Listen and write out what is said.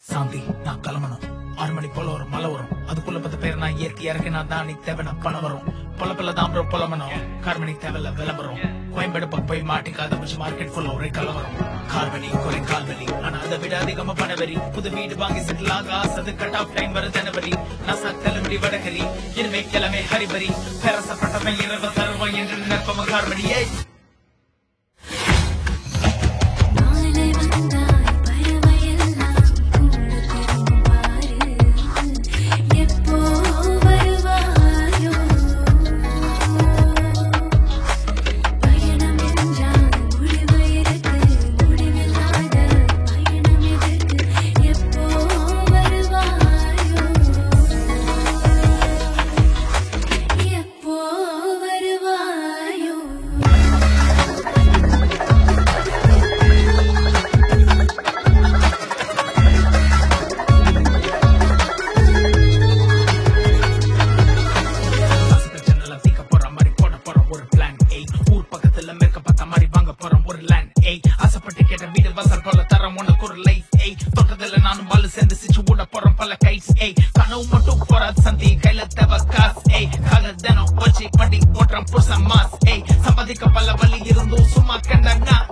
சாந்தி நான் கிளம்பணும் ஆறு மணி போல ஒரு மழை வரும் அதுக்குள்ள பத்து பேர் நான் இயற்கை இறக்கினா தான் நீ தேவையான பணம் வரும் பொல பொல தான் bro புலம்பணும் கார்மணி தேவையில்ல விளம்பரம் கோயம்பேடு பக்கம் போய் மாட்டிக்காத மிச்சு மார்க்கெட் ஃபுல்ல ஒரே கலவரம் கார்மணி குறை கால்வலி ஆனா அதை விட அதிகமா பணவரி புது வீடு வாங்கி செட்டில் ஆக ஆசது கட் ஆஃப் டைம் வர ஜனவரி நான் சத்தலம்பி வடகரி இனிமே கிழமை ஹரிபரி பேரசப்பட்டவன் இரவு தருவான் என்று நிற்பவன் கார்மணி ஏய் மாலை வந்தாய் பறவையெல்லாம் கூடு திரும்பாரு எப்போ வருவாயோ பயணம் என்றால் முடிவு இருக்கு முடிவில்லாத பயணம் எதற்கு எப்போ வருவாயோ எப்போ வருவாயோ ஆசைப்பட்ட ஜன்னல தீக்க போற மாதிரி போட போறோம் ஒரு பிளான் ஏய் ஊர் பக்கத்துல மேற்க பார்த்த மாதிரி வாங்க போறோம் ஒரு லேண்ட் ஏய் ஆசைப்பட்டு கேட்ட வீடு வாசல் போல தரம் உனக்கு ஒரு லைஃப் ஏய் தொட்டதுல நானும் பாலு சேர்ந்து சிச்சு கூட போறோம் பல கைட்ஸ் ஏய் கனவு மட்டும் போறாது சந்தி கையில தேவை காசு ஏய் கால தினம் வச்சு வண்டி ஓட்டுறோம் புருஷன் மாஸ் ஏய் சம்பாதிக்க பல வழி இருந்தும் சும்மா கண்டா